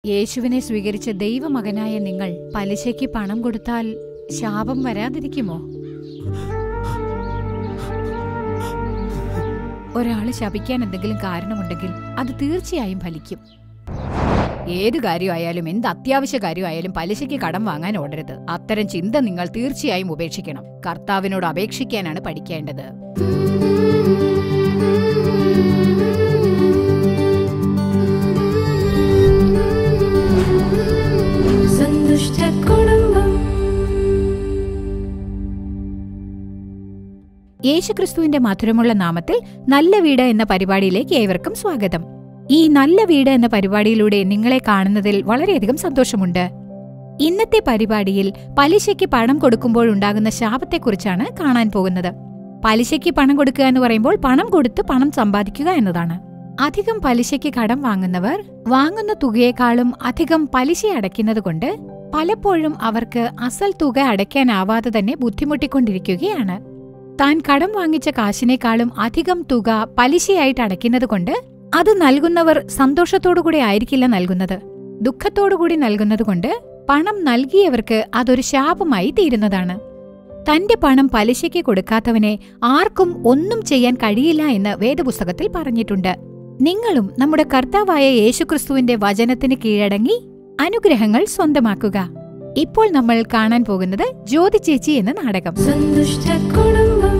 യേശുവിനെ സ്വീകരിച്ച ദൈവമകനായ നിങ്ങൾ പലിശയ്ക്ക് പണം കൊടുത്താൽ ശാപം വരാതിരിക്കുമോ ഒരാള് ശപിക്കാൻ എന്തെങ്കിലും കാരണമുണ്ടെങ്കിൽ അത് തീർച്ചയായും ഫലിക്കും ഏത് കാര്യമായാലും എന്ത് അത്യാവശ്യ കാര്യമായാലും പലിശയ്ക്ക് കടം വാങ്ങാൻ ഓടരുത് അത്തരം ചിന്ത നിങ്ങൾ തീർച്ചയായും ഉപേക്ഷിക്കണം കർത്താവിനോട് അപേക്ഷിക്കാനാണ് പഠിക്കേണ്ടത് സന്തുഷ്ട കുടുംബം യേശുക്രിസ്തുവിന്റെ മധുരമുള്ള നാമത്തിൽ നല്ല വീട് എന്ന പരിപാടിയിലേക്ക് ഏവർക്കും സ്വാഗതം ഈ നല്ല വീട് എന്ന പരിപാടിയിലൂടെ നിങ്ങളെ കാണുന്നതിൽ വളരെയധികം സന്തോഷമുണ്ട് ഇന്നത്തെ പരിപാടിയിൽ പലിശയ്ക്ക് പണം കൊടുക്കുമ്പോഴുണ്ടാകുന്ന ശാപത്തെക്കുറിച്ചാണ് കാണാൻ പോകുന്നത് പലിശയ്ക്ക് പണം കൊടുക്കുക എന്ന് പറയുമ്പോൾ പണം കൊടുത്ത് പണം സമ്പാദിക്കുക എന്നതാണ് അധികം പലിശയ്ക്ക് കടം വാങ്ങുന്നവർ വാങ്ങുന്ന തുകയേക്കാളും അധികം പലിശ അടയ്ക്കുന്നതുകൊണ്ട് പലപ്പോഴും അവർക്ക് അസൽ തുക അടയ്ക്കാനാവാതെ തന്നെ ബുദ്ധിമുട്ടിക്കൊണ്ടിരിക്കുകയാണ് താൻ കടം വാങ്ങിച്ച കാശിനേക്കാളും അധികം തുക പലിശയായിട്ട് അടയ്ക്കുന്നതുകൊണ്ട് അത് നൽകുന്നവർ സന്തോഷത്തോടുകൂടി ആയിരിക്കില്ല നൽകുന്നത് ദുഃഖത്തോടുകൂടി നൽകുന്നതുകൊണ്ട് പണം നൽകിയവർക്ക് അതൊരു ശാപമായി തീരുന്നതാണ് തന്റെ പണം പലിശയ്ക്ക് കൊടുക്കാത്തവനെ ആർക്കും ഒന്നും ചെയ്യാൻ കഴിയില്ല എന്ന് വേദപുസ്തകത്തിൽ പറഞ്ഞിട്ടുണ്ട് നിങ്ങളും നമ്മുടെ കർത്താവായ യേശുക്രിസ്തുവിന്റെ വചനത്തിന് കീഴടങ്ങി അനുഗ്രഹങ്ങൾ സ്വന്തമാക്കുക ഇപ്പോൾ നമ്മൾ കാണാൻ പോകുന്നത് ജ്യോതി ചേച്ചി എന്ന നാടകം സന്തുഷ്ട കുടുംബം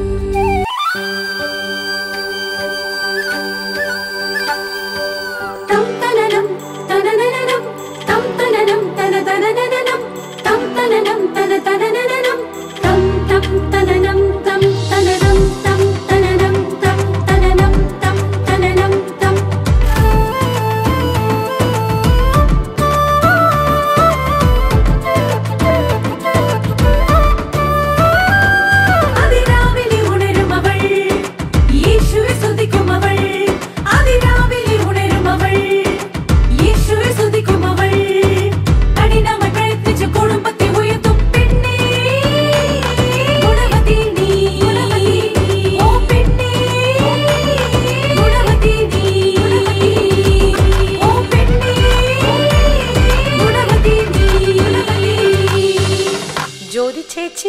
തം തനനം തനനനനം തം തനനം തനതനനനം തം തനനം തനതനനനം തം തം തനനം തം തനനം തം തനനം തം തനനം തം തനനം തം അതിരാവിലെ ഉണരും അവൾ യേശുവെ സ്തുതിക്കും അവൾ അതിരാവിലെ ഉണരും അവൾ യേശുവെ സ്തുതിക്കും അവൾ കഠിനമായി പ്രയത്നിച്ച് കുടുംബത്തെ ഉയർത്തും പെണ്ണേ ഗുണവതി നീ ഓ പെണ്ണേ ഗുണവതി നീ ഓ പെണ്ണേ ഗുണവതി നീ ജ്യോതി ചേച്ചി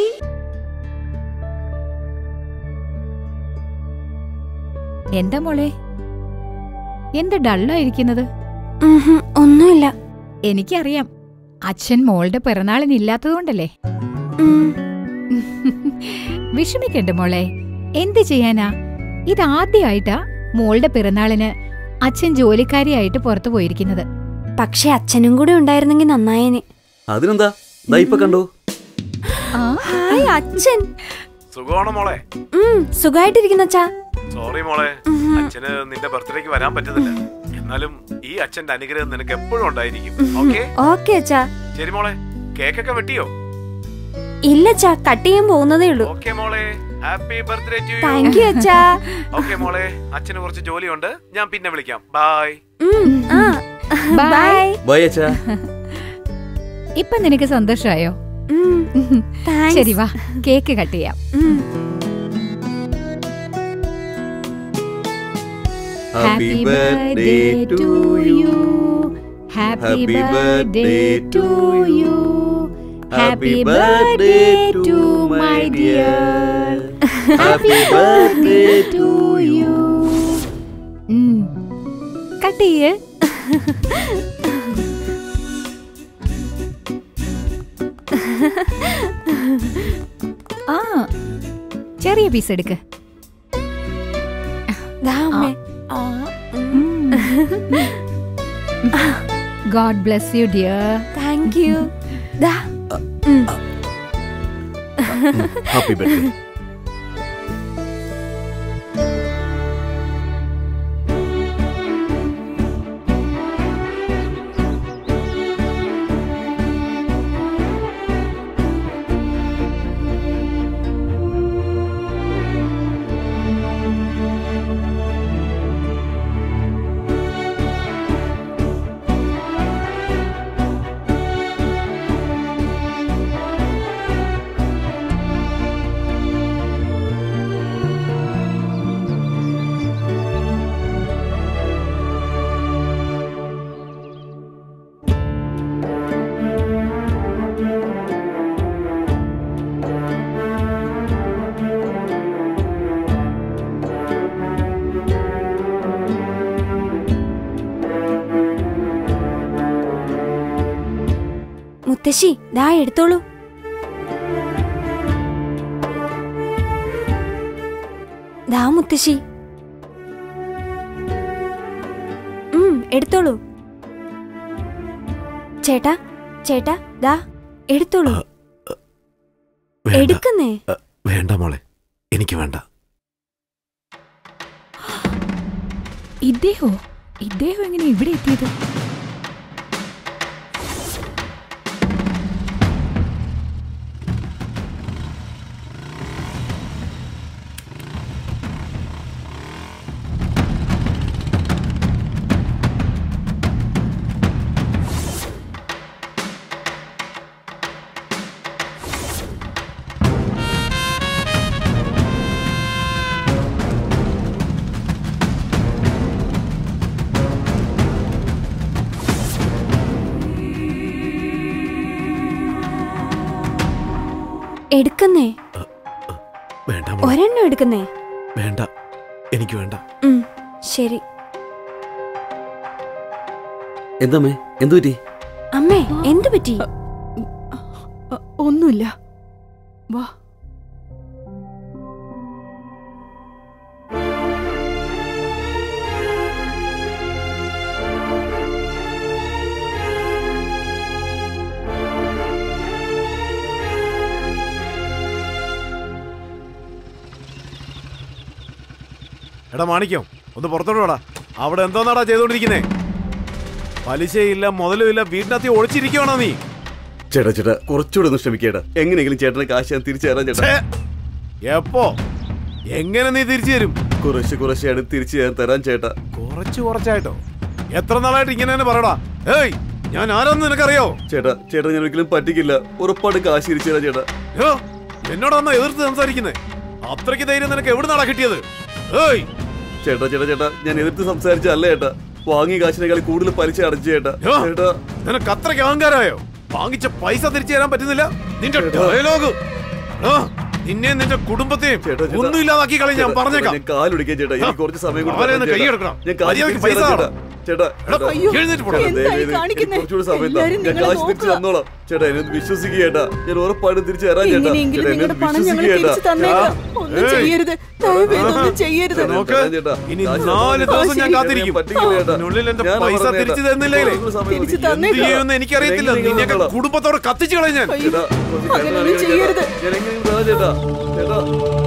എന്താ മോളെ എന്താ ഡള്ളായിരിക്കുന്നത് ഉഹും, ഒന്നുമില്ല എനിക്കറിയാം അച്ഛൻ മോളുടെ പിറന്നാളിന് ഇല്ലാത്തതുകൊണ്ടല്ലേ ഉം, വിഷമിക്കണ്ട മോളെ എന്ത് ചെയ്യാനാ ഇതാദ്യമായിട്ടാ മോളുടെ പിറന്നാളിന് അച്ഛൻ ജോലിക്കാരിയായിട്ട് പുറത്തു പോയിരിക്കുന്നത് പക്ഷെ അച്ഛനും കൂടെ ഉണ്ടായിരുന്നെങ്കിൽ നന്നായേനെ അതിനെന്താ ദാ ഇപ്പൊ കണ്ടു ആ ഹായ് അച്ഛൻ സുഖമാണോ മോളെ ഉം, സുഖായിട്ടിരിക്കുന്ന അച്ഛാ സോറി മോളെ അച്ഛന് നിന്റെ ബർത്ത്ഡേക്ക് വരാൻ പറ്റുന്നില്ല എന്നാലും ഈ അച്ഛന്റെ അനുഗ്രഹം നിനക്ക് എപ്പോഴും ഉണ്ടായിരിക്കും ഓക്കെ ഓക്കെ അച്ഛാ ശരി മോളെ കേക്കൊക്കെ വെട്ടിയോ ഇല്ല അച്ഛാ കട്ട് ചെയ്യാൻ പോകുന്നതേ ഉള്ളൂ ഓക്കെ മോളെ happy birthday to thank you അച്ഛാ ഓക്കെ മോളെ അച്ഛന് കുറച്ച് ജോലിയുണ്ട് ഞാൻ പിന്നെ വിളിക്കാം ബൈ ഉം, ആ Bye. ബൈ ബൈ അച്ഛാ ഇപ്പൊ നിനക്ക് സന്തോഷമായോ ഉം, താങ്ക്സ്. ശരി വാ കേക്ക് കട്ട് ചെയ്യാം ഉം, happy birthday to you happy Happy birthday birthday to to you Happy birthday to my dear. Happy birthday to you. Cut ചെയ്യേ ആ ചെറിയ പീസ് എടുക്ക് ദാ അമ്മേ. God bless you dear thank you ദാ ഉം. ഹാപ്പി ബർത്ത്ഡേ ആ മുത്തശ്ശി ദാ എടുത്തോളൂ ദാ മുത്തശ്ശി ഉം, എടുത്തോളൂ ചേട്ടാ ചേട്ടാ ദാ എടുത്തോളൂ വേണ്ട എടുക്കുന്നേ വേണ്ട മോളെ എനിക്ക് വേണ്ട ഇദ്ദേഹോ ഇദ്ദേഹം എങ്ങനെ ഇവിടെ എത്തിയത് എടുക്കുന്നേ വേണ്ട മോളെ ഒരെണ്ണം എടുക്കുന്നേ വേണ്ട എനിക്ക് വേണ്ട ഉം, ശരി എന്താമ്മേ എന്തു പറ്റി അമ്മേ എന്തു പറ്റി അ- ഒന്നുമില്ല വാ എടാ മാണിക്യം ഒന്ന് പുറത്തോട്ട് വേടാ അവിടെ എന്തോന്നാടാ ചെയ്തോണ്ടിരിക്കുന്നേ പലിശയില്ല മുതലുമില്ല വീട്ടിനകത്ത് ഒളിച്ചിരിക്കുവാണോ നീ ചേട്ടാ ചേട്ടാ കുറച്ചുകൂടെ ഒന്ന് ക്ഷമിക്കേട്ടാ എങ്ങനെയെങ്കിലും ചേട്ടന് കാശ് ഞാൻ തിരിച്ചു തരാം ചേട്ടാ ഛേ! എപ്പോ എങ്ങനെ നീ തിരിച്ചു തരും കുറേശ്ശെ കുറേശ്ശെയാണ് തിരിച്ചു ഞാൻ തരാൻ ചേട്ടാ കുറച്ച് കുറച്ചായിട്ടോ എത്ര നാളായിട്ട് ഇങ്ങനെ തന്നെ പറയടാ ഏയ് ഞാൻ ആരാന്ന് നിനക്കറിയോ ചേട്ടാ ചേട്ടാ ഞാൻ ഒരിക്കലും പറ്റിക്കില്ല ഉറപ്പാട് കാശ് തിരിച്ചു തരാം ചേട്ടാ യോ, എന്നോടാന്നാ എതിർത്ത് സംസാരിക്കുന്നേ അത്രയ്ക്ക് ധൈര്യം നിനക്ക് എവിടെ നിന്നാടാ കിട്ടിയത് ഏയ് ചേട്ടാ ചേട്ടാ ചേട്ടാ ഞാൻ എതിർത്ത് സംസാരിച്ചല്ല ചേട്ടാ വാങ്ങിയ കാശിനേക്കാൾ കൂടുതൽ പലിശ അടച്ചു ചേട്ടാ യോ. ചേട്ടാ നിനക്ക് അത്രയ്ക്ക് അഹങ്കാരമായോ വാങ്ങിച്ച പൈസ തിരിച്ചു തരാൻ പറ്റുന്നില്ല നിന്റെ ഡയലോഗ് ആ, നിന്നെയും നിന്റെ കുടുംബത്തെയും ചേട്ടാ, ചേട്ടാ. ഒന്നും ഇല്ലാതാക്കി കളി ഞാൻ ചേട്ടാ, പറഞ്ഞേക്കാം ഞാൻ കാലൊടിക്കാൻ ചേട്ടാ എനിക്ക് കുറച്ച് സമയം കൂടി അവരെ തരണം ഒന്ന് കൈ ചേട്ടാ. എടുക്കണം. ഞാൻ കാശ് മര്യാദയ്ക്ക് തിരിച്ചു പൈസ തരാം ചേട്ടാ ചേട്ടാ എടാ, ചേട്ടാ. എഴുന്നേറ്റ് പോടാ. ചേട്ടാ, എന്തായി ദയവ് ചെയ്ത് കാണിക്കുന്നെ? എനിക്ക് കുറച്ചുകൂടി സമയം താ. എല്ലാരും ഞാൻ നിങ്ങളെ കാശ് തിരിച്ചു നോക്കുക. തന്നോളാം ചേട്ടാ എന്നെ ഒന്ന് വിശ്വസിക്കുക ചേട്ടാ ഞാൻ ഉറപ്പായിട്ടും തിരിച്ചു തരാം ചേട്ടാ എങ്ങനെയെങ്കിലും ചേട്ടാ, എന്നെ നിങ്ങളുടെ ഒന്ന് പണം ഞങ്ങൾ വിശ്വസിക്കുക തിരിച്ചു ചേട്ടാ. തന്നേക്കാം ഒന്നും ഏയ്. ചെയ്യരുത് ദയവേതൊന്നും ചെയ്യരുത് ചേട്ടാ, നോക്ക്. തരാം ചേട്ടാ. ഇനി കാശ് നാല് തരാം. ദിവസം ഞാൻ ശരി, കാത്തിരിക്കും. പറ്റിക്കില്ല ചേട്ടാ. ഇതിനുള്ളിൽ എന്റെ ഞാനാ പൈസ പറഞ്ഞത് തിരിച്ചു ചേട്ടാ. തന്നില്ലെങ്കിലേ കുറച്ച് സമയം തിരിച്ചു മതി. തന്നേ. എന്ത് ചെയ്യുമെന്ന് എനിക്കറിയത്തില്ല എങ്ങനെയെങ്കിലും നിന്നെയൊക്കെ നോക്കണം. കുടുംബത്തോടെ കത്തിച്ചു കളയും ഞാൻ അയ്യോ. ചേട്ടാ, കുറച്ച് അങ്ങനെയൊന്നും കരുണ കാണിക്കണം ചെയ്യരുത്. ചേട്ടാ. ഞാൻ എങ്ങനെയെങ്കിലും തരാം ചേട്ടാ ചേട്ടാ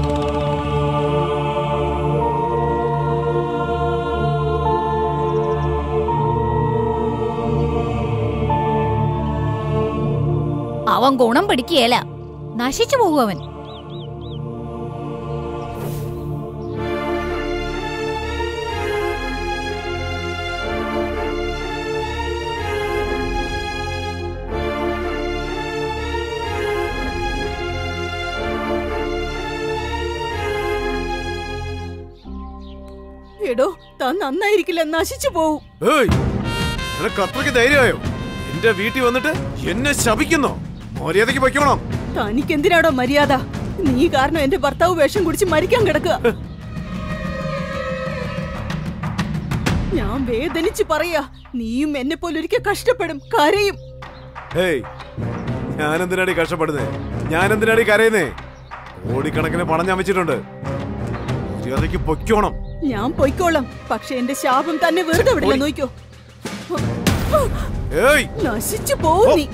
അവൻ ഗുണം പിടിക്കുകയല്ല നശിച്ചു പോകും അവൻ എടോ താൻ നന്നായിരിക്കില്ല നശിച്ചു പോവും ഏയ് നിനക്ക് അത്രയ്ക്ക് ധൈര്യമായോ എന്റെ വീട്ടിൽ വന്നിട്ട് എന്നെ ശപിക്കുന്നോ മര്യാദയ്ക്ക് പൊയ്ക്കോണം തനിക്ക് എന്തിനാടോ മര്യാദ നീ കാരണം എന്റെ ഭർത്താവ് വിഷം കുടിച്ച് മരിക്കാൻ കിടക്കുക ഞാൻ വേദനിച്ച് പറയാ നീയും എന്നെ പോലെ ഒരിക്കൽ കഷ്ടപ്പെടും കരയും ഏയ് ഞാൻ എന്തിനാടി കഷ്ടപ്പെടുന്നേ ഞാൻ എന്തിനാടി കരയുന്നേ കോടിക്കണക്കിന് പണം ഞാൻ വെച്ചിട്ടുണ്ട് മര്യാദയ്ക്ക് പൊയ്ക്കോണം ഞാൻ പൊയ്ക്കോളാം പക്ഷെ എന്റെ ശാപം തന്നെ വെറുതെ വിടില്ല നോക്കോ ഏയ് നശിച്ചു പോവും നീ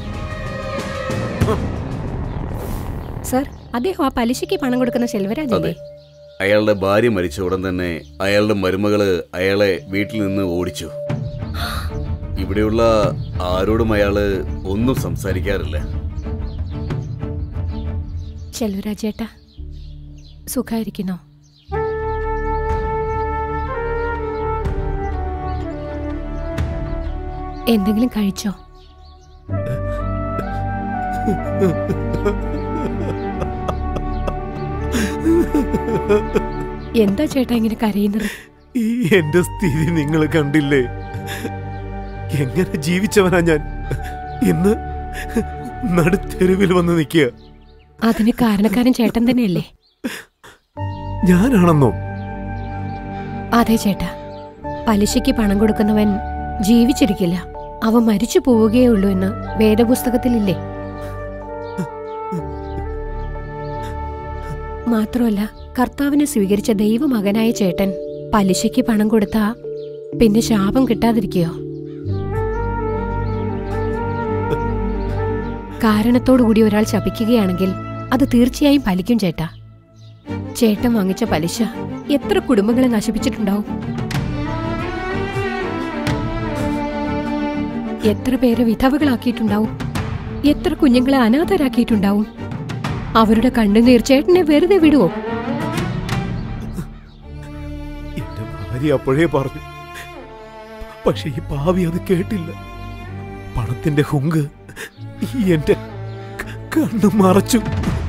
സർ അദ്ദേഹം ആ പലിശയ്ക്ക് പണം കൊടുക്കുന്ന സെൽവരാജല്ലേ അതെ അയാളുടെ ഭാര്യ മരിച്ച ഉടൻ തന്നെ അയാളുടെ മരുമകള് അയാളെ വീട്ടിൽ നിന്ന് ഓടിച്ചു ഇവിടെയുള്ള ആരോടും അയാള് ഒന്നും സംസാരിക്കാറില്ല ചെൽവരാജേട്ടാ സുഖായിരിക്കുന്നോ എന്തെങ്കിലും കഴിച്ചോ എന്താ ചേട്ടാ ഇങ്ങനെ കരയുന്നത് ഈ എന്റെ സ്ഥിതി നിങ്ങൾ കണ്ടില്ലേ എങ്ങനെ ജീവിച്ചവനാ ഞാൻ ഇന്ന് നടുത്തെരുവിൽ വന്ന് നിൽക്കുക അതിന് കാരണക്കാരൻ ചേട്ടൻ തന്നെയല്ലേ ഞാനാണെന്നോ അതെ ചേട്ടാ പലിശയ്ക്ക് പണം കൊടുക്കുന്നവൻ ജീവിച്ചിരിക്കില്ല അവ മരിച്ചു പോവുകയുള്ളൂ എന്ന് വേദപുസ്തകത്തിലില്ലേ മാത്രമല്ല കർത്താവിനെ സ്വീകരിച്ച ദൈവമകനായ ചേട്ടൻ പലിശയ്ക്ക് പണം കൊടുത്താ പിന്നെ ശാപം കിട്ടാതിരിക്കയോ കാരണത്തോടുകൂടി ഒരാൾ ശപിക്കുകയാണെങ്കിൽ അത് തീർച്ചയായും ഫലിക്കും ചേട്ടാ ചേട്ടൻ വാങ്ങിച്ച പലിശ എത്ര കുടുംബങ്ങളെ നശിപ്പിച്ചിട്ടുണ്ടാവും എത്ര പേരെ വിധവകളാക്കിയിട്ടുണ്ടാവും എത്ര കുഞ്ഞുങ്ങളെ അനാഥരാക്കിയിട്ടുണ്ടാവും അവരുടെ കണ്ണുനീർ ചേട്ടനെ വെറുതെ വിടുവോ എന്റെ ഭാര്യ അപ്പോഴേ പറഞ്ഞു പക്ഷെ ഈ പാവി അത് കേട്ടില്ല പണത്തിന്റെ ഹുങ്ക് ഈ എന്റെ ക- കണ്ണ് മറച്ചു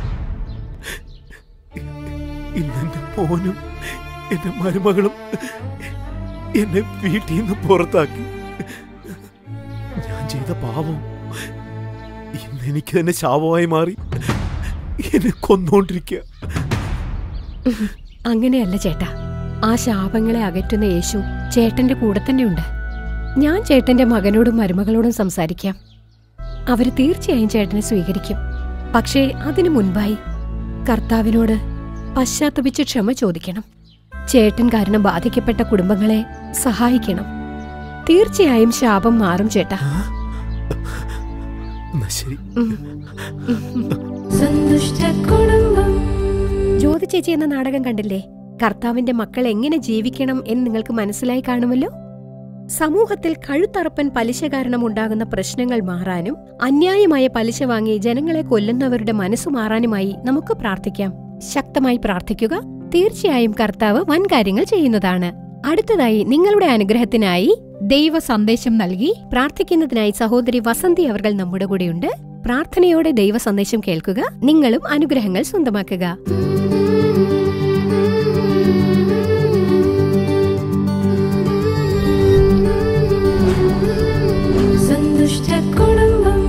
ഇന്നെന്റെ മോനും എന്റെ മരുമകളും എന്നെ വീട്ടിൽ നിന്ന് പുറത്താക്കി ഞാൻ ചെയ്ത പാവം ഇന്ന് എനിക്ക് തന്നെ ശാപമായി മാറി എന്നെ കൊന്നോണ്ടിരിക്കുക അങ്ങനെയല്ല ചേട്ടാ ആ ശാപങ്ങളെ അകറ്റുന്ന യേശു ചേട്ടന്റെ കൂടെ തന്നെയുണ്ട് ഞാൻ ചേട്ടന്റെ മകനോടും മരുമകളോടും സംസാരിക്കാം അവര് തീർച്ചയായും ചേട്ടനെ സ്വീകരിക്കും പക്ഷേ അതിനു മുൻപായി കർത്താവിനോട് പശ്ചാത്തപിച്ച് ക്ഷമ ചോദിക്കണം ചേട്ടൻ കാരണം ബാധിക്കപ്പെട്ട കുടുംബങ്ങളെ സഹായിക്കണം തീർച്ചയായും ശാപം മാറും ചേട്ടാ എന്നാ ശരി സന്തുഷ്ടകുടുംബം ജ്യോതി ചേച്ചി എന്ന നാടകം കണ്ടില്ലേ കർത്താവിന്റെ മക്കൾ എങ്ങനെ ജീവിക്കണം എന്ന് നിങ്ങൾക്ക് മനസ്സിലായി കാണുമല്ലോ സമൂഹത്തിൽ കഴുത്തറപ്പൻ പലിശ കാരണം ഉണ്ടാകുന്ന പ്രശ്നങ്ങൾ മാറാനും അന്യായമായ പലിശ വാങ്ങി ജനങ്ങളെ കൊല്ലുന്നവരുടെ മനസ്സു മാറാനുമായി നമുക്ക് പ്രാർത്ഥിക്കാം ശക്തമായി പ്രാർത്ഥിക്കുക തീർച്ചയായും കർത്താവ് വൻ കാര്യങ്ങൾ ചെയ്യുന്നതാണ് അടുത്തതായി നിങ്ങളുടെ അനുഗ്രഹത്തിനായി ദൈവ സന്ദേശം നൽകി പ്രാർത്ഥിക്കുന്നതിനായി സഹോദരി വസന്തി അവർ നമ്മുടെ കൂടെയുണ്ട് പ്രാർത്ഥനയോടെ ദൈവ സന്ദേശം കേൾക്കുക നിങ്ങളും അനുഗ്രഹങ്ങൾ സ്വന്തമാക്കുക സന്തുഷ്ടകുടുംബം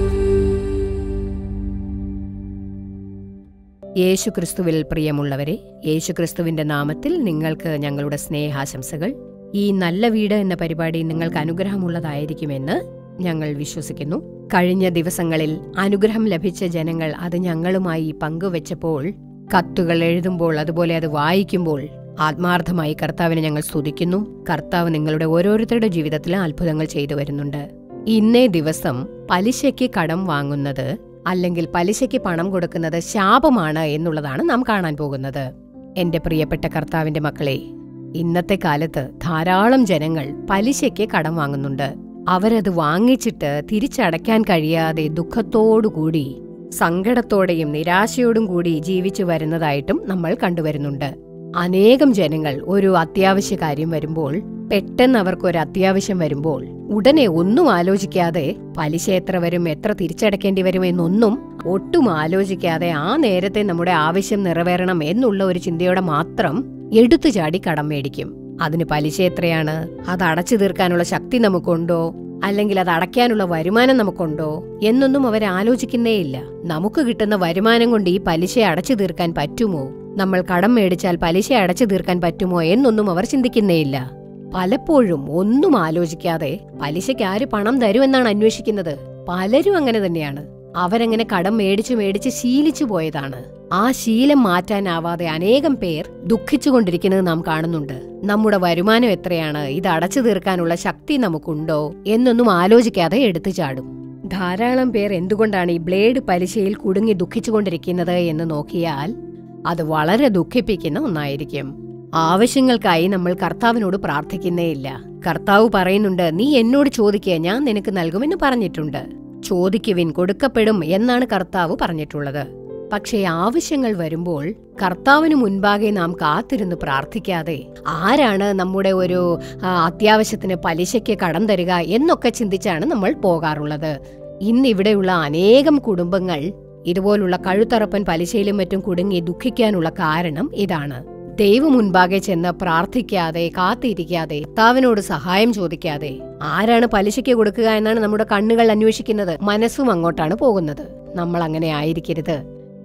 യേശുക്രിസ്തുവിൽ പ്രിയമുള്ളവരെ യേശുക്രിസ്തുവിന്റെ നാമത്തിൽ നിങ്ങൾക്ക് ഞങ്ങളുടെ സ്നേഹാശംസകൾ ഈ നല്ല വീട് എന്ന പരിപാടി നിങ്ങൾക്ക് അനുഗ്രഹമുള്ളതായിരിക്കുമെന്ന് ഞങ്ങൾ വിശ്വസിക്കുന്നു കഴിഞ്ഞ ദിവസങ്ങളിൽ അനുഗ്രഹം ലഭിച്ച ജനങ്ങൾ അത് ഞങ്ങളുമായി പങ്കുവച്ചപ്പോൾ കത്തുകൾ എഴുതുമ്പോൾ അതുപോലെ അത് വായിക്കുമ്പോൾ ആത്മാർത്ഥമായി കർത്താവിനെ ഞങ്ങൾ സ്തുതിക്കുന്നു കർത്താവ് നിങ്ങളുടെ ഓരോരുത്തരുടെ ജീവിതത്തിൽ അത്ഭുതങ്ങൾ ചെയ്തു വരുന്നുണ്ട് ഇന്നേ ദിവസം പലിശയ്ക്ക് കടം വാങ്ങുന്നത് അല്ലെങ്കിൽ പലിശയ്ക്ക് പണം കൊടുക്കുന്നത് ശാപമാണ് എന്നുള്ളതാണ് നാം കാണാൻ പോകുന്നത് എന്റെ പ്രിയപ്പെട്ട കർത്താവിന്റെ മക്കളെ ഇന്നത്തെ കാലത്ത് ധാരാളം ജനങ്ങൾ പലിശയ്ക്ക് കടം വാങ്ങുന്നുണ്ട് അവരത് വാങ്ങിച്ചിട്ട് തിരിച്ചടയ്ക്കാൻ കഴിയാതെ ദുഃഖത്തോടുകൂടി സങ്കടത്തോടെയും നിരാശയോടും കൂടി ജീവിച്ചു വരുന്നതായിട്ടും നമ്മൾ കണ്ടുവരുന്നുണ്ട് അനേകം ജനങ്ങൾ ഒരു അത്യാവശ്യ കാര്യം വരുമ്പോൾ പെട്ടെന്ന് അവർക്ക് ഒരു അത്യാവശ്യം വരുമ്പോൾ ഉടനെ ഒന്നും ആലോചിക്കാതെ പലിശ എത്ര വരും എത്ര തിരിച്ചടക്കേണ്ടി വരും എന്നൊന്നും ഒട്ടും ആലോചിക്കാതെ ആ നേരത്തെ നമ്മുടെ ആവശ്യം നിറവേറണം എന്നുള്ള ഒരു ചിന്തയോടെ മാത്രം എടുത്തു ചാടി കടം മേടിക്കും അതിന് പലിശ എത്രയാണ് അത് അടച്ചു തീർക്കാനുള്ള ശക്തി നമുക്കുണ്ടോ അല്ലെങ്കിൽ അത് അടയ്ക്കാനുള്ള വരുമാനം നമുക്കുണ്ടോ എന്നൊന്നും അവർ ആലോചിക്കുന്നേയില്ല നമുക്ക് കിട്ടുന്ന വരുമാനം കൊണ്ട് ഈ പലിശ അടച്ചു തീർക്കാൻ പറ്റുമോ നമ്മൾ കടം മേടിച്ചാൽ പലിശ അടച്ചു തീർക്കാൻ പറ്റുമോ എന്നൊന്നും അവർ ചിന്തിക്കുന്നേയില്ല പലപ്പോഴും ഒന്നും ആലോചിക്കാതെ പലിശയ്ക്ക് ആര് പണം തരുമെന്നാണ് അന്വേഷിക്കുന്നത് പലരും അങ്ങനെ തന്നെയാണ് അവരങ്ങനെ കടം മേടിച്ചു മേടിച്ച് ശീലിച്ചു പോയതാണ് ആ ശീലം മാറ്റാനാവാതെ അനേകം പേർ ദുഃഖിച്ചുകൊണ്ടിരിക്കുന്നത് നാം കാണുന്നുണ്ട് നമ്മുടെ വരുമാനം എത്രയാണ് ഇത് അടച്ചു തീർക്കാനുള്ള ശക്തി നമുക്കുണ്ടോ എന്നൊന്നും ആലോചിക്കാതെ എടുത്തു ചാടും ധാരാളം പേർ എന്തുകൊണ്ടാണ് ഈ ബ്ലേഡ് പലിശയിൽ കുടുങ്ങി ദുഃഖിച്ചുകൊണ്ടിരിക്കുന്നത് എന്ന് നോക്കിയാൽ അത് വളരെ ദുഃഖിപ്പിക്കുന്ന ഒന്നായിരിക്കും ആവശ്യങ്ങൾക്കായി നമ്മൾ കർത്താവിനോട് പ്രാർത്ഥിക്കുന്നേയില്ല കർത്താവ് പറയുന്നുണ്ട് നീ എന്നോട് ചോദിക്കുക ഞാൻ നിനക്ക് നൽകുമെന്ന് പറഞ്ഞിട്ടുണ്ട് ചോദിക്കുവിൻ കൊടുക്കപ്പെടും എന്നാണ് കർത്താവ് പറഞ്ഞിട്ടുള്ളത് പക്ഷേ ആവശ്യങ്ങൾ വരുമ്പോൾ കർത്താവിന് മുൻപാകെ നാം കാത്തിരുന്ന് പ്രാർത്ഥിക്കാതെ ആരാണ് നമ്മുടെ ഒരു ആ, അത്യാവശ്യത്തിന് പലിശയ്ക്ക് കടം തരിക എന്നൊക്കെ ചിന്തിച്ചാണ് നമ്മൾ പോകാറുള്ളത് ഇന്ന് ഇവിടെയുള്ള അനേകം കുടുംബങ്ങൾ ഇതുപോലുള്ള കഴുത്തറപ്പൻ പലിശയിലും മറ്റും കുടുങ്ങി ദുഃഖിക്കാനുള്ള കാരണം ഇതാണ് ദൈവം മുൻപാകെ ചെന്ന് പ്രാർത്ഥിക്കാതെ കാത്തിരിക്കാതെ കർത്താവിനോട് സഹായം ചോദിക്കാതെ ആരാണ് പലിശയ്ക്ക് കൊടുക്കുക എന്നാണ് നമ്മുടെ കണ്ണുകൾ അന്വേഷിക്കുന്നത് മനസ്സും അങ്ങോട്ടാണ് പോകുന്നത് നമ്മൾ അങ്ങനെ ആയിരിക്കരുത്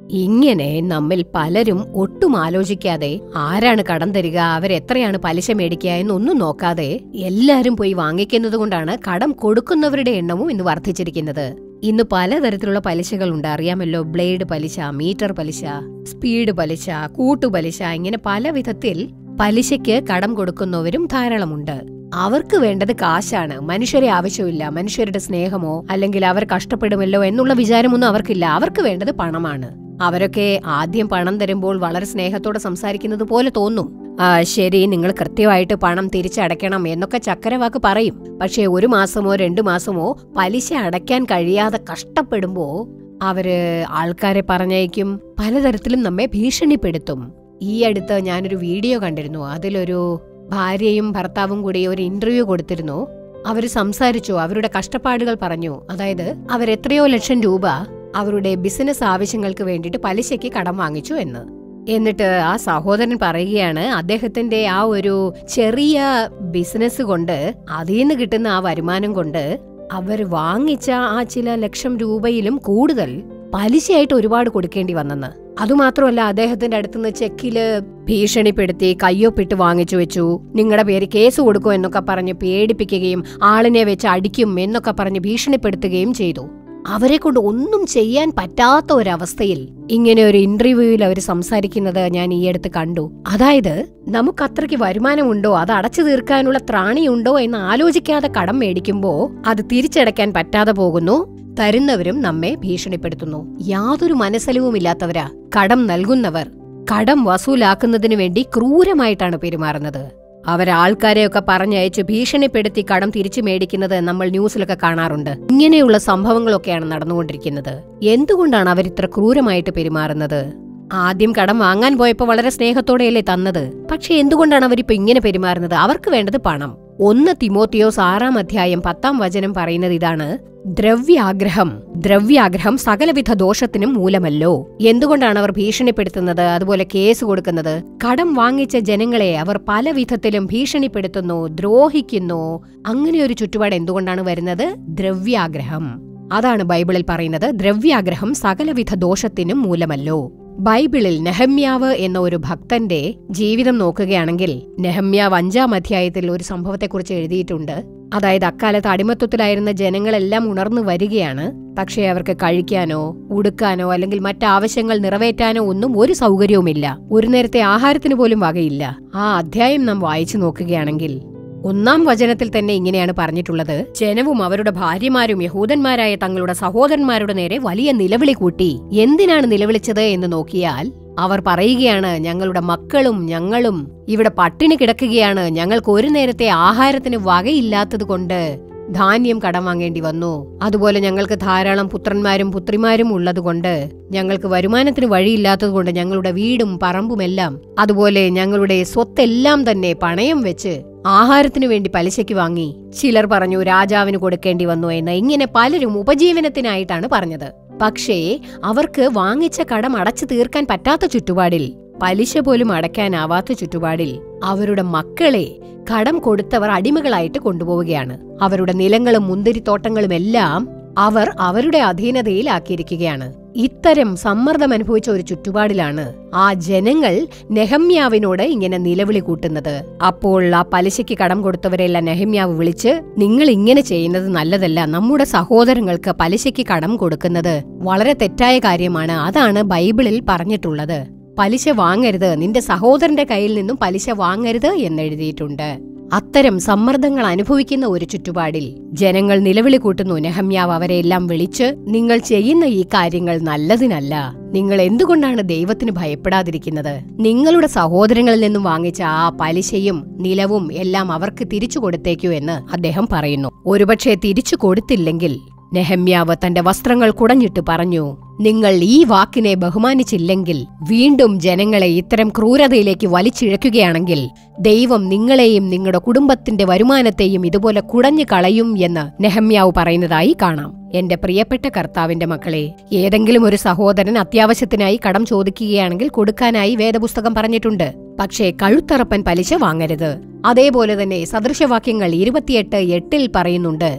ഇങ്ങനെ നമ്മിൽ പലരും ഒട്ടും ആലോചിക്കാതെ ആരാണ് കടം തരിക അവരെത്രയാണ് പലിശ മേടിക്കുക എന്നൊന്നും നോക്കാതെ എല്ലാരും പോയി വാങ്ങിക്കുന്നത് കൊണ്ടാണ് കടം കൊടുക്കുന്നവരുടെ എണ്ണവും ഇന്ന് വർദ്ധിച്ചിരിക്കുന്നത് ഇന്ന് പലതരത്തിലുള്ള പലിശകളുണ്ട് അറിയാമല്ലോ ബ്ലേഡ് പലിശ മീറ്റർ പലിശ സ്പീഡ് പലിശ കൂട്ടുപലിശ ഇങ്ങനെ പല വിധത്തിൽ പലിശയ്ക്ക് കടം കൊടുക്കുന്നവരും ധാരാളമുണ്ട് അവർക്ക് വേണ്ടത് കാശാണ് മനുഷ്യരെ ആവശ്യമില്ല മനുഷ്യരുടെ സ്നേഹമോ അല്ലെങ്കിൽ അവർ കഷ്ടപ്പെടുമല്ലോ എന്നുള്ള വിചാരമൊന്നും അവർക്കില്ല അവർക്ക് വേണ്ടത് പണമാണ് അവരൊക്കെ ആദ്യം പണം തരുമ്പോൾ വളരെ സ്നേഹത്തോടെ സംസാരിക്കുന്നത് പോലെ തോന്നും ആ ശരി നിങ്ങൾ കൃത്യമായിട്ട് പണം തിരിച്ചടയ്ക്കണം എന്നൊക്കെ ചക്കരവാക്ക് പറയും പക്ഷേ ഒരു മാസമോ രണ്ടു മാസമോ പലിശ അടയ്ക്കാൻ കഴിയാതെ കഷ്ടപ്പെടുമ്പോ അവര് ആൾക്കാരെ പറഞ്ഞയക്കും പലതരത്തിലും നമ്മെ ഭീഷണിപ്പെടുത്തും ഈ അടുത്ത് ഞാനൊരു വീഡിയോ കണ്ടിരുന്നു അതിലൊരു ഭാര്യയും ഭർത്താവും കൂടി ഒരു ഇന്റർവ്യൂ കൊടുത്തിരുന്നു അവര് സംസാരിച്ചു അവരുടെ കഷ്ടപ്പാടുകൾ പറഞ്ഞു അതായത് അവരെത്രയോ ലക്ഷം രൂപ അവരുടെ ബിസിനസ് ആവശ്യങ്ങൾക്ക് വേണ്ടിയിട്ട് പലിശയ്ക്ക് കടം വാങ്ങിച്ചു എന്ന് എന്നിട്ട് ആ സഹോദരൻ പറയുകയാണ് അദ്ദേഹത്തിന്റെ ആ ഒരു ചെറിയ ബിസിനസ് കൊണ്ട് അതിൽ നിന്ന് കിട്ടുന്ന ആ വരുമാനം കൊണ്ട് അവർ വാങ്ങിച്ച ആ ചില ലക്ഷം രൂപയിലും കൂടുതൽ പലിശയായിട്ട് ഒരുപാട് കൊടുക്കേണ്ടി വന്നെന്ന് അതുമാത്രമല്ല അദ്ദേഹത്തിന്റെ അടുത്തുനിന്ന് ചെക്കില് ഭീഷണിപ്പെടുത്തി കയ്യൊപ്പിട്ട് വാങ്ങിച്ചു വെച്ചു നിങ്ങളുടെ പേര് കേസ് കൊടുക്കും എന്നൊക്കെ പറഞ്ഞ് പേടിപ്പിക്കുകയും ആളിനെ വെച്ച് അടിക്കും എന്നൊക്കെ പറഞ്ഞ് ഭീഷണിപ്പെടുത്തുകയും ചെയ്തു അവരെ കൊണ്ട് ഒന്നും ചെയ്യാൻ പറ്റാത്ത ഒരവസ്ഥയിൽ ഇങ്ങനെ ഒരു ഇന്റർവ്യൂവിൽ അവർ സംസാരിക്കുന്നത് ഞാൻ ഈ അടുത്ത് കണ്ടു അതായത് നമുക്ക് അത്രയ്ക്ക് വരുമാനമുണ്ടോ അത് അടച്ചു തീർക്കാനുള്ള ത്രാണിയുണ്ടോ എന്ന് ആലോചിക്കാതെ കടം മേടിക്കുമ്പോ അത് തിരിച്ചടയ്ക്കാൻ പറ്റാതെ പോകുന്നു തരുന്നവരും നമ്മെ ഭീഷണിപ്പെടുത്തുന്നു യാതൊരു മനസ്സലിവുമില്ലാത്തവരാ കടം നൽകുന്നവർ കടം വസൂലാക്കുന്നതിനു വേണ്ടി ക്രൂരമായിട്ടാണ് പെരുമാറുന്നത് അവരാൾക്കാരെയൊക്കെ പറഞ്ഞയച്ച് ഭീഷണിപ്പെടുത്തി കടം തിരിച്ചു മേടിക്കുന്നത് നമ്മൾ ന്യൂസിലൊക്കെ കാണാറുണ്ട് ഇങ്ങനെയുള്ള സംഭവങ്ങളൊക്കെയാണ് നടന്നുകൊണ്ടിരിക്കുന്നത് എന്തുകൊണ്ടാണ് അവർ ഇത്ര ക്രൂരമായിട്ട് പെരുമാറുന്നത് ആദ്യം കടം വാങ്ങാൻ പോയപ്പോ വളരെ സ്നേഹത്തോടെയല്ലേ തന്നത് പക്ഷെ എന്തുകൊണ്ടാണ് അവരിപ്പോ ഇങ്ങനെ പെരുമാറുന്നത് അവർക്ക് വേണ്ടത് പണം ഒന്ന് തിമോത്തിയോസ് ആറാം അധ്യായം പത്താം വചനം പറയുന്നത് ഇതാണ് ദ്രവ്യാഗ്രഹം ദ്രവ്യാഗ്രഹം സകലവിധ ദോഷത്തിനും മൂലമല്ലോ എന്തുകൊണ്ടാണ് അവർ ഭീഷണിപ്പെടുത്തുന്നത് അതുപോലെ കേസ് കൊടുക്കുന്നത് കടം വാങ്ങിച്ച ജനങ്ങളെ അവർ പല വിധത്തിലും ഭീഷണിപ്പെടുത്തുന്നു ദ്രോഹിക്കുന്നു അങ്ങനെ ഒരു ചുറ്റുപാട് എന്തുകൊണ്ടാണ് വരുന്നത് ദ്രവ്യാഗ്രഹം അതാണ് ബൈബിളിൽ പറയുന്നത് ദ്രവ്യാഗ്രഹം സകലവിധ ദോഷത്തിനും മൂലമല്ലോ ബൈബിളിൽ നെഹമ്യാവ് എന്ന ഒരു ഭക്തന്റെ ജീവിതം നോക്കുകയാണെങ്കിൽ നെഹമ്യാവ് അഞ്ചാം അധ്യായത്തിൽ ഒരു സംഭവത്തെക്കുറിച്ച് എഴുതിയിട്ടുണ്ട് അതായത് അക്കാലത്ത് അടിമത്വത്തിലായിരുന്ന ജനങ്ങളെല്ലാം ഉണർന്നു വരികയാണ് പക്ഷേ അവർക്ക് കഴിക്കാനോ ഉടുക്കാനോ അല്ലെങ്കിൽ മറ്റാവശ്യങ്ങൾ നിറവേറ്റാനോ ഒന്നും ഒരു സൗകര്യവുമില്ല ഒരു നേരത്തെ ആഹാരത്തിന് പോലും വകയില്ല ആ അധ്യായം നാം വായിച്ചു നോക്കുകയാണെങ്കിൽ ഒന്നാം വചനത്തിൽ തന്നെ ഇങ്ങനെയാണ് പറഞ്ഞിട്ടുള്ളത് ജനവും അവരുടെ ഭാര്യമാരും യഹൂദന്മാരായ തങ്ങളുടെ സഹോദരന്മാരുടെ നേരെ വലിയ നിലവിളി കൂട്ടി എന്തിനാണ് നിലവിളിച്ചത് എന്ന് നോക്കിയാൽ അവർ പറയുകയാണ് ഞങ്ങളുടെ മക്കളും ഞങ്ങളും ഇവിടെ പട്ടിണി കിടക്കുകയാണ് ഞങ്ങൾക്ക് ഒരു നേരത്തെ ആഹാരത്തിന് വകയില്ലാത്തത് കൊണ്ട് ധാന്യം കടം വാങ്ങേണ്ടി വന്നു അതുപോലെ ഞങ്ങൾക്ക് ധാരാളം പുത്രന്മാരും പുത്രിമാരും ഉള്ളതുകൊണ്ട് ഞങ്ങൾക്ക് വരുമാനത്തിന് വഴിയില്ലാത്തതുകൊണ്ട് ഞങ്ങളുടെ വീടും പറമ്പുമെല്ലാം അതുപോലെ ഞങ്ങളുടെ സ്വത്തെല്ലാം തന്നെ പണയം വെച്ച് ആഹാരത്തിനു വേണ്ടി പലിശയ്ക്ക് വാങ്ങി ചിലർ പറഞ്ഞു രാജാവിന് കൊടുക്കേണ്ടി വന്നു എന്ന് ഇങ്ങനെ പലരും ഉപജീവനത്തിനായിട്ടാണ് പറഞ്ഞത് പക്ഷേ അവർക്ക് വാങ്ങിച്ച കടം അടച്ചു തീർക്കാൻ പറ്റാത്ത ചുറ്റുപാടിൽ പലിശ പോലും അടയ്ക്കാനാവാത്ത ചുറ്റുപാടിൽ അവരുടെ മക്കളെ കടം കൊടുത്തവർ അടിമകളായിട്ട് കൊണ്ടുപോവുകയാണ് അവരുടെ നിലങ്ങളും മുന്തിരിത്തോട്ടങ്ങളും എല്ലാം അവർ അവരുടെ അധീനതയിലാക്കിയിരിക്കുകയാണ് ഇത്തരം സമ്മർദ്ദം അനുഭവിച്ച ഒരു ചുറ്റുപാടിലാണ് ആ ജനങ്ങൾ നെഹമ്യാവിനോട് ഇങ്ങനെ നിലവിളി കൂട്ടുന്നത് അപ്പോൾ ആ പലിശയ്ക്ക് കടം കൊടുത്തവരെല്ലാം നെഹമ്യാവ് വിളിച്ച് നിങ്ങൾ ഇങ്ങനെ ചെയ്യുന്നത് നല്ലതല്ല നമ്മുടെ സഹോദരങ്ങൾക്ക് പലിശയ്ക്ക് കടം കൊടുക്കുന്നത് വളരെ തെറ്റായ കാര്യമാണ് അതാണ് ബൈബിളിൽ പറഞ്ഞിട്ടുള്ളത് പലിശ വാങ്ങരുത് നിന്റെ സഹോദരന്റെ കയ്യിൽ നിന്നും പലിശ വാങ്ങരുത് എന്നെഴുതിയിട്ടുണ്ട് അത്തരം സമ്മർദ്ദങ്ങൾ അനുഭവിക്കുന്ന ഒരു ചുറ്റുപാടിൽ ജനങ്ങൾ നിലവിളി കൂട്ടുന്നു നെഹമ്യാവ് അവരെല്ലാം വിളിച്ച് നിങ്ങൾ ചെയ്യുന്ന ഈ കാര്യങ്ങൾ നല്ലതിനല്ല നിങ്ങൾ എന്തുകൊണ്ടാണ് ദൈവത്തിന് ഭയപ്പെടാതിരിക്കുന്നത് നിങ്ങളുടെ സഹോദരങ്ങളിൽ നിന്നും വാങ്ങിച്ച ആ പലിശയും നിലവും എല്ലാം അവർക്ക് തിരിച്ചു കൊടുത്തേക്കൂ എന്ന് അദ്ദേഹം പറയുന്നു ഒരുപക്ഷെ തിരിച്ചു കൊടുത്തില്ലെങ്കിൽ നെഹമ്യാവ് തന്റെ വസ്ത്രങ്ങൾ കുടഞ്ഞിട്ട് പറഞ്ഞു നിങ്ങൾ ഈ വാക്കിനെ ബഹുമാനിച്ചില്ലെങ്കിൽ വീണ്ടും ജനങ്ങളെ ഇത്തരം ക്രൂരതയിലേക്ക് വലിച്ചിഴക്കുകയാണെങ്കിൽ ദൈവം നിങ്ങളെയും നിങ്ങളുടെ കുടുംബത്തിന്റെ വരുമാനത്തെയും ഇതുപോലെ കുടഞ്ഞു കളയും എന്ന് നെഹമ്യാവ് പറയുന്നതായി കാണാം എന്റെ പ്രിയപ്പെട്ട കർത്താവിന്റെ മക്കളെ ഏതെങ്കിലും ഒരു സഹോദരൻ അത്യാവശ്യത്തിനായി കടം ചോദിക്കുകയാണെങ്കിൽ കൊടുക്കാനായി വേദപുസ്തകം പറഞ്ഞിട്ടുണ്ട് പക്ഷേ കഴുത്തറപ്പൻ പലിശ വാങ്ങരുത് അതേപോലെ തന്നെ സദൃശവാക്യങ്ങൾ ഇരുപത്തിയെട്ട് എട്ടിൽ പറയുന്നുണ്ട്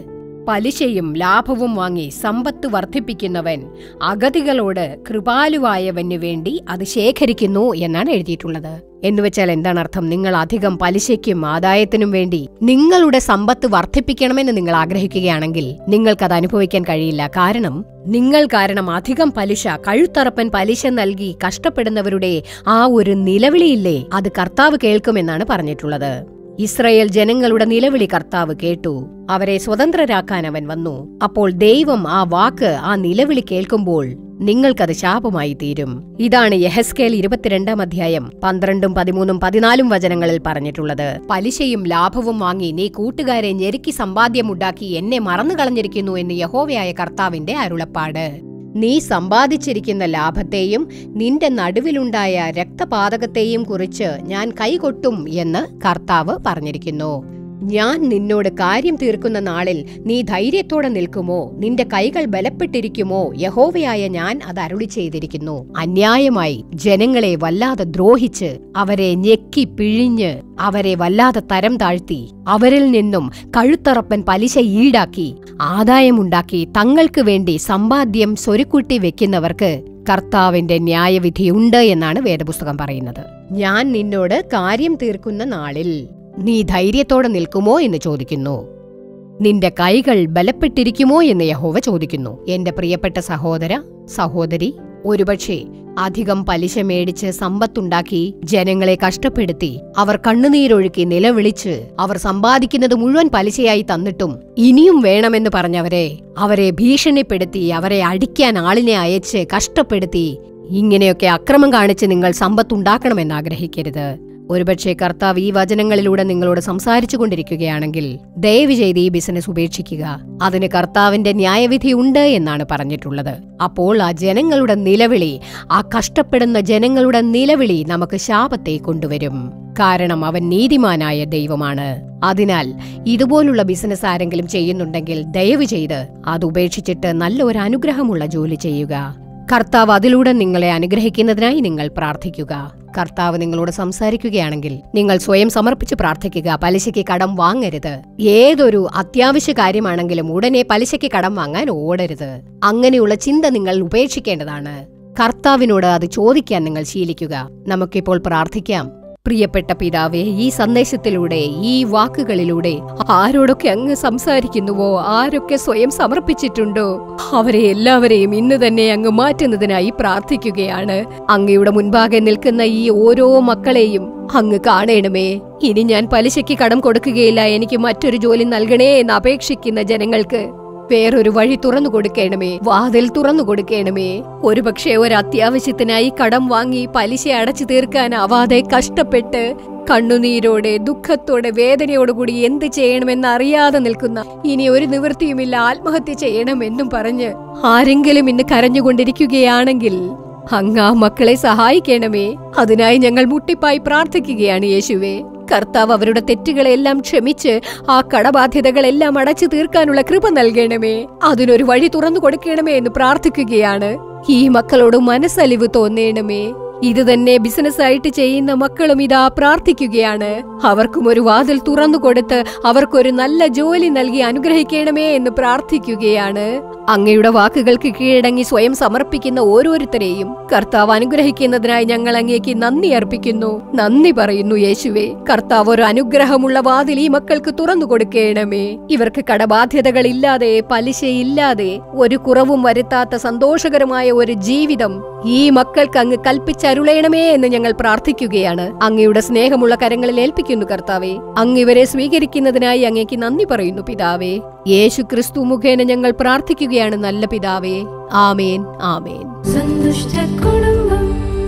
പലിശയും ലാഭവും വാങ്ങി സമ്പത്ത് വർദ്ധിപ്പിക്കുന്നവൻ അഗതികളോട് കൃപാലുവായവന് വേണ്ടി അത് ശേഖരിക്കുന്നു എന്നാണ് എഴുതിയിട്ടുള്ളത് എന്നുവെച്ചാൽ എന്താണ് അർത്ഥം നിങ്ങൾ അധികം പലിശയ്ക്കും ആദായത്തിനും വേണ്ടി നിങ്ങളുടെ സമ്പത്ത് വർദ്ധിപ്പിക്കണമെന്ന് നിങ്ങൾ ആഗ്രഹിക്കുകയാണെങ്കിൽ നിങ്ങൾക്കത് അനുഭവിക്കാൻ കഴിയില്ല കാരണം നിങ്ങൾ കാരണം അധികം പലിശ കഴുത്തറപ്പൻ പലിശ നൽകി കഷ്ടപ്പെടുന്നവരുടെ ആ ഒരു നിലവിളിയില്ലേ അത് കർത്താവ് കേൾക്കുമെന്നാണ് പറഞ്ഞിട്ടുള്ളത് ഇസ്രയേൽ ജനങ്ങളുടെ നിലവിളി കർത്താവ് കേട്ടു അവരെ സ്വതന്ത്രരാക്കാൻ അവൻ വന്നു അപ്പോൾ ദൈവം ആ വാക്ക് ആ നിലവിളി കേൾക്കുമ്പോൾ നിങ്ങൾക്കത് ശാപമായി തീരും ഇതാണ് യഹസ്കേൽ ഇരുപത്തിരണ്ടാം അധ്യായം പന്ത്രണ്ടും പതിമൂന്നും പതിനാലും വചനങ്ങളിൽ പറഞ്ഞിട്ടുള്ളത് പലിശയും ലാഭവും വാങ്ങി നീ കൂട്ടുകാരെ ഞെരുക്കി സമ്പാദ്യമുണ്ടാക്കി എന്നെ മറന്നു കളഞ്ഞിരിക്കുന്നു എന്ന് യഹോവയായ കർത്താവിന്റെ അരുളപ്പാട് നീ സമ്പാദിച്ചിരിക്കുന്ന ലാഭത്തെയും നിന്റെ നടുവിലുണ്ടായ രക്തപാതകത്തെയും കുറിച്ച് ഞാൻ കൈകൊട്ടും എന്ന് കർത്താവ് പറഞ്ഞിരിക്കുന്നു ഞാൻ നിന്നോട് കാര്യം തീർക്കുന്ന നാളിൽ നീ ധൈര്യത്തോടെ നിൽക്കുമോ നിന്റെ കൈകൾ ബലപ്പെട്ടിരിക്കുമോ യഹോവയായ ഞാൻ അത് അരുളി ചെയ്തിരിക്കുന്നു അന്യായമായി ജനങ്ങളെ വല്ലാതെ ദ്രോഹിച്ച് അവരെ ഞെക്കി പിഴിഞ്ഞ് അവരെ വല്ലാതെ തരം താഴ്ത്തി അവരിൽ നിന്നും കഴുത്തറപ്പൻ പലിശ ഈടാക്കി ആദായമുണ്ടാക്കി തങ്ങൾക്ക് വേണ്ടി സമ്പാദ്യം സ്വരുക്കൂട്ടി വെക്കുന്നവർക്ക് കർത്താവിന്റെ ന്യായവിധിയുണ്ട് എന്നാണ് വേദപുസ്തകം പറയുന്നത് ഞാൻ നിന്നോട് കാര്യം തീർക്കുന്ന നാളിൽ നീ ധൈര്യത്തോടെ നിൽക്കുമോ എന്ന് ചോദിക്കുന്നു നിന്റെ കൈകൾ ബലപ്പെട്ടിരിക്കുമോ എന്ന് യഹോവ ചോദിക്കുന്നു എന്റെ പ്രിയപ്പെട്ട സഹോദര സഹോദരി ഒരുപക്ഷെ അധികം പലിശ മേടിച്ച് സമ്പത്തുണ്ടാക്കി ജനങ്ങളെ കഷ്ടപ്പെടുത്തി അവർ കണ്ണുനീരൊഴുക്കി നിലവിളിച്ച് അവർ സമ്പാദിക്കുന്നത് മുഴുവൻ പലിശയായി തന്നിട്ടും ഇനിയും വേണമെന്ന് പറഞ്ഞവരെ അവരെ ഭീഷണിപ്പെടുത്തി അവരെ അടിക്കാൻ ആളിനെ അയച്ച് കഷ്ടപ്പെടുത്തി ഇങ്ങനെയൊക്കെ അക്രമം കാണിച്ച് നിങ്ങൾ സമ്പത്തുണ്ടാക്കണമെന്ന് ആഗ്രഹിക്കരുത് ഒരുപക്ഷെ കർത്താവ് ഈ വചനങ്ങളിലൂടെ നിങ്ങളോട് സംസാരിച്ചു കൊണ്ടിരിക്കുകയാണെങ്കിൽ ദയവ് ചെയ്ത് ഈ ബിസിനസ് ഉപേക്ഷിക്കുക അതിന് കർത്താവിന്റെ ന്യായവിധി ഉണ്ട് എന്നാണ് പറഞ്ഞിട്ടുള്ളത് അപ്പോൾ ആ ജനങ്ങളുടെ നിലവിളി ആ കഷ്ടപ്പെടുന്ന ജനങ്ങളുടെ നിലവിളി നമുക്ക് ശാപത്തെ കൊണ്ടുവരും കാരണം അവൻ നീതിമാനായ ദൈവമാണ് അതിനാൽ ഇതുപോലുള്ള ബിസിനസ് ആരെങ്കിലും ചെയ്യുന്നുണ്ടെങ്കിൽ ദയവ് ചെയ്ത് അത് ഉപേക്ഷിച്ചിട്ട് നല്ല ഒരു അനുഗ്രഹമുള്ള ജോലി ചെയ്യുക കർത്താവ് അതിലൂടെ നിങ്ങളെ അനുഗ്രഹിക്കുന്നതിനായി നിങ്ങൾ പ്രാർത്ഥിക്കുക കർത്താവ് നിങ്ങളോട് സംസാരിക്കുകയാണെങ്കിൽ നിങ്ങൾ സ്വയം സമർപ്പിച്ച് പ്രാർത്ഥിക്കുക പലിശയ്ക്ക് കടം വാങ്ങരുത് ഏതൊരു അത്യാവശ്യ കാര്യമാണെങ്കിലും ഉടനെ പലിശയ്ക്ക് കടം വാങ്ങാൻ ഓടരുത് അങ്ങനെയുള്ള ചിന്ത നിങ്ങൾ ഉപേക്ഷിക്കേണ്ടതാണ് കർത്താവിനോട് അത് ചോദിക്കാൻ നിങ്ങൾ ശീലിക്കുക നമുക്കിപ്പോൾ പ്രാർത്ഥിക്കാം പ്രിയപ്പെട്ട പിതാവേ ഈ സന്ദേശത്തിലൂടെ ഈ വാക്കുകളിലൂടെ ആരോടൊക്കെ അങ്ങ് സംസാരിക്കുന്നുവോ ആരൊക്കെ സ്വയം സമർപ്പിച്ചിട്ടുണ്ടോ അവരെ എല്ലാവരെയും ഇന്ന് തന്നെ അങ്ങ് മാറ്റുന്നതിനായി പ്രാർത്ഥിക്കുകയാണ് അങ്ങയുടെ മുൻപാകെ നിൽക്കുന്ന ഈ ഓരോ മക്കളെയും അങ്ങ് കാണണമേ ഇനി ഞാൻ പലിശയ്ക്ക് കടം കൊടുക്കുകയില്ല എനിക്ക് മറ്റൊരു ജോലി നൽകണേ എന്ന് അപേക്ഷിക്കുന്ന ജനങ്ങൾക്ക് വേറൊരു വഴി തുറന്നു കൊടുക്കണമേ വാതിൽ തുറന്നു കൊടുക്കണമേ ഒരുപക്ഷെ ഒരു അത്യാവശ്യത്തിനായി കടം വാങ്ങി പലിശ അടച്ചു തീർക്കാനാവാതെ കഷ്ടപ്പെട്ട് കണ്ണുനീരോടെ ദുഃഖത്തോടെ വേദനയോടുകൂടി എന്ത് ചെയ്യണമെന്ന് അറിയാതെ നിൽക്കുന്ന ഇനി ഒരു നിവൃത്തിയുമില്ല ആത്മഹത്യ ചെയ്യണമെന്നും പറഞ്ഞ് ആരെങ്കിലും ഇന്ന് കരഞ്ഞുകൊണ്ടിരിക്കുകയാണെങ്കിൽ അങ്ങ് ആ മക്കളെ സഹായിക്കണമേ അതിനായി ഞങ്ങൾ മുട്ടിപ്പായി പ്രാർത്ഥിക്കുകയാണ് യേശുവേ കർത്താവ് അവരുടെ തെറ്റുകളെല്ലാം ക്ഷമിച്ച് ആ കടബാധ്യതകളെല്ലാം അടച്ചു തീർക്കാനുള്ള കൃപ നൽകണമേ അതിനൊരു വഴി തുറന്നു കൊടുക്കണമേ എന്ന് പ്രാർത്ഥിക്കുകയാണ് ഈ മക്കളോട് മനസ്സലിവ് തോന്നേണമേ ഇത് തന്നെ ബിസിനസ് ആയിട്ട് ചെയ്യുന്ന മക്കളും ഇതാ പ്രാർത്ഥിക്കുകയാണ് അവർക്കും ഒരു വാതിൽ തുറന്നു കൊടുത്ത് അവർക്കൊരു നല്ല ജോലി നൽകി അനുഗ്രഹിക്കണമേ എന്ന് പ്രാർത്ഥിക്കുകയാണ് അങ്ങയുടെ വാക്കുകൾക്ക് കീഴടങ്ങി സ്വയം സമർപ്പിക്കുന്ന ഓരോരുത്തരെയും കർത്താവ് അനുഗ്രഹിക്കുന്നതിനായി ഞങ്ങൾ അങ്ങേക്ക് നന്ദി അർപ്പിക്കുന്നു നന്ദി പറയുന്നു യേശുവേ കർത്താവ് ഒരു അനുഗ്രഹമുള്ള വാതിൽ ഈ മക്കൾക്ക് തുറന്നു കൊടുക്കണമേ ഇവർക്ക് കടബാധ്യതകളില്ലാതെ പലിശയില്ലാതെ ഒരു കുറവും വരുത്താത്ത സന്തോഷകരമായ ഒരു ജീവിതം ഈ മക്കൾക്ക് അങ്ങ് കൽപ്പിച്ചരുളയണമേ എന്ന് ഞങ്ങൾ പ്രാർത്ഥിക്കുകയാണ് അങ്ങയുടെ സ്നേഹമുള്ള കരങ്ങളിൽ ഏൽപ്പിക്കുന്നു കർത്താവേ അങ്ങ് ഇവരെ സ്വീകരിക്കുന്നതിനായി അങ്ങേക്ക് നന്ദി പറയുന്നു പിതാവേ യേശു ക്രിസ്തു മുഖേന ഞങ്ങൾ പ്രാർത്ഥിക്കുകയാണ് നല്ല പിതാവേ ആമേൻ ആമേൻ സന്തുഷ്ടകുടുംബം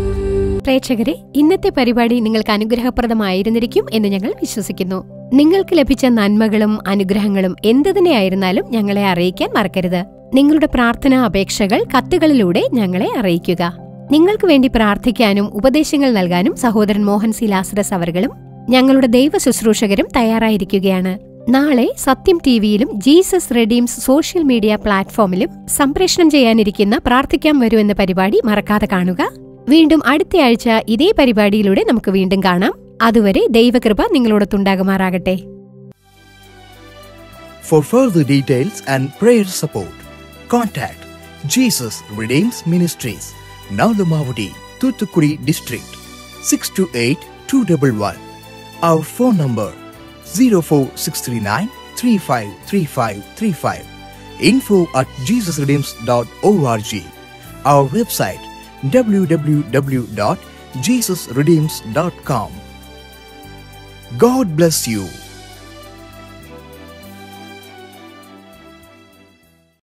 പ്രേക്ഷകരെ ഇന്നത്തെ പരിപാടി നിങ്ങൾക്ക് അനുഗ്രഹപ്രദമായിരുന്നിരിക്കും എന്ന് ഞങ്ങൾ വിശ്വസിക്കുന്നു നിങ്ങൾക്ക് ലഭിച്ച നന്മകളും അനുഗ്രഹങ്ങളും എന്തു തന്നെയായിരുന്നാലും ഞങ്ങളെ അറിയിക്കാൻ മറക്കരുത് നിങ്ങളുടെ പ്രാർത്ഥനാ അപേക്ഷകൾ കത്തുകളിലൂടെ ഞങ്ങളെ അറിയിക്കുക നിങ്ങൾക്ക് വേണ്ടി പ്രാർത്ഥിക്കാനും ഉപദേശങ്ങൾ നൽകാനും സഹോദരൻ മോഹൻ സി ലാസ്രസ് അവர்களுം ഞങ്ങളുടെ ദൈവ ശുശ്രൂഷകരും തയ്യാറായിരിക്കുകയാണ് നാളെ സത്യം ടിവിയിലും ജീസസ് റെഡീംസ് സോഷ്യൽ മീഡിയ പ്ലാറ്റ്ഫോമിലും സംപ്രേഷണം ചെയ്യാനിരിക്കുന്ന പ്രാർത്ഥിക്കാൻ വരൂ എന്ന പരിപാടി മറക്കാതെ കാണുക വീണ്ടും അടുത്തയാഴ്ച ഇതേ പരിപാടിയിലൂടെ നമുക്ക് വീണ്ടും കാണാം അതുവരെ ദൈവകൃപ നിങ്ങളോടൊത്തുണ്ടാകുമാറാകട്ടെ For further details and prayer support, contact Jesus Redeems Ministries, Nalamavadi, Thuthukudi District, 628-211. Our phone number 04639 353535. Info at jesusredeems.org. Our website www.jesusredeems.com. God bless you.